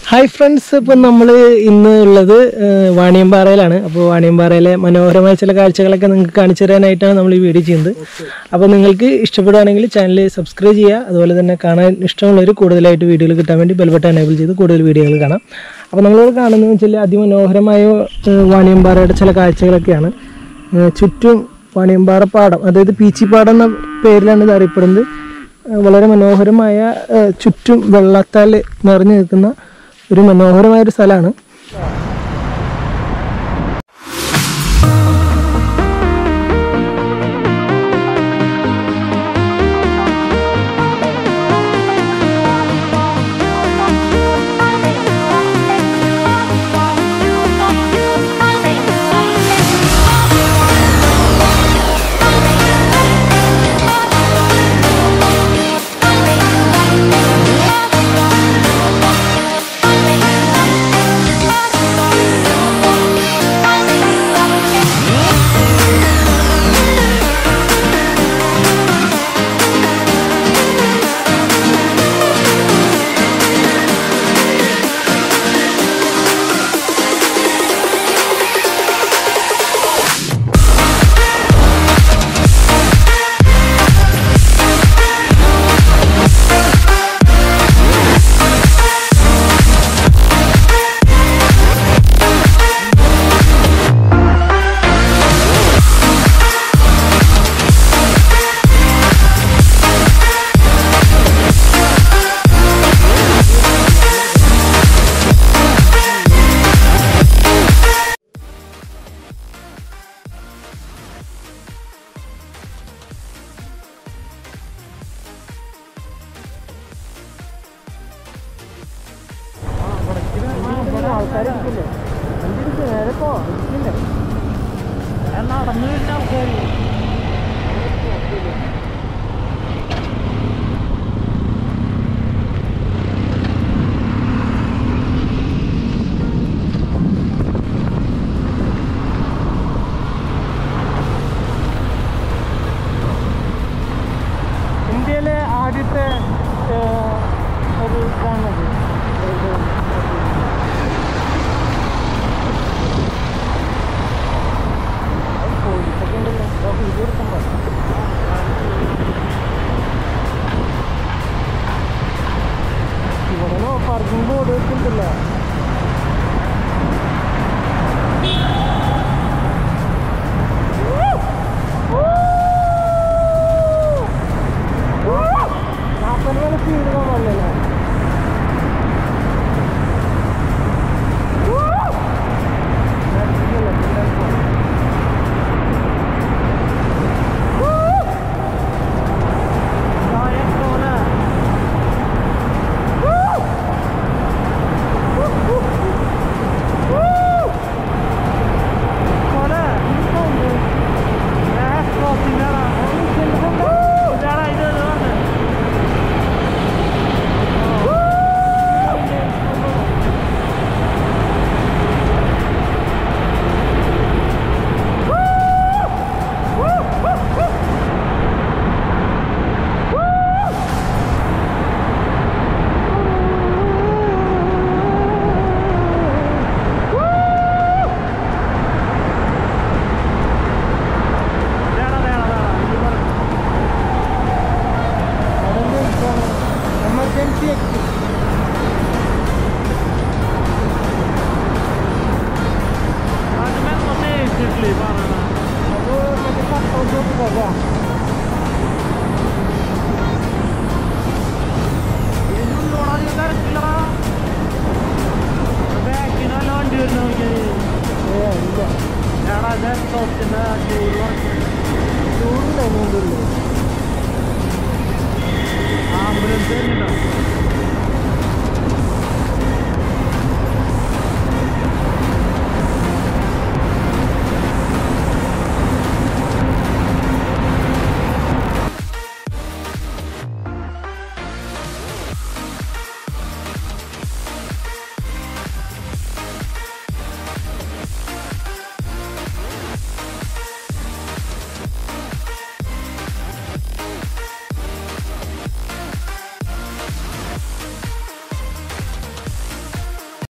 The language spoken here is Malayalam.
ഹായ് ഫ്രണ്ട്സ് ഇപ്പം നമ്മൾ ഇന്ന് ഉള്ളത് ഏഹ്, വാണിയമ്പാറയിലാണ് അപ്പോൾ വാണിയമ്പാറയിലെ മനോഹരമായ ചില കാഴ്ചകളൊക്കെ നിങ്ങൾക്ക് കാണിച്ചു തരാനായിട്ടാണ് നമ്മൾ ഈ വീഡിയോ ചെയ്യുന്നത് അപ്പോൾ നിങ്ങൾക്ക് ഇഷ്ടപ്പെടുകയാണെങ്കിൽ ചാനൽ സബ്സ്ക്രൈബ് ചെയ്യുക അതുപോലെ തന്നെ കാണാൻ ഇഷ്ടമുള്ളവർ കൂടുതലായിട്ട് വീഡിയോകൾ കിട്ടാൻ വേണ്ടി ബെൽബട്ടൺ എനേബിൾ ചെയ്ത് കൂടുതൽ വീഡിയോകൾ കാണാം അപ്പോൾ നമ്മളിവിടെ കാണുന്നതെന്ന് വെച്ചാൽ അതിമനോഹരമായ ഏഹ്, വാണിയമ്പാറയുടെ ചില കാഴ്ചകളൊക്കെയാണ് ഏഹ്, ചുറ്റും വാണിയമ്പാറ പാടം അതായത് പീച്ചിപ്പാടം എന്ന പേരിലാണ് ഇത് അറിയപ്പെടുന്നത് ഏഹ്, വളരെ മനോഹരമായ ഏഹ്, ചുറ്റും വെള്ളത്താൽ നിറഞ്ഞു നിൽക്കുന്ന ഒരു മനോഹരമായ ഒരു സ്ഥലമാണ് ഇന്ത്യയിലെ ആദ്യത്തെ ഒരു ഇതാണത് ഇവിടെ പാർക്കിംഗ് ബോർഡ് വെച്ചിട്ടില്ല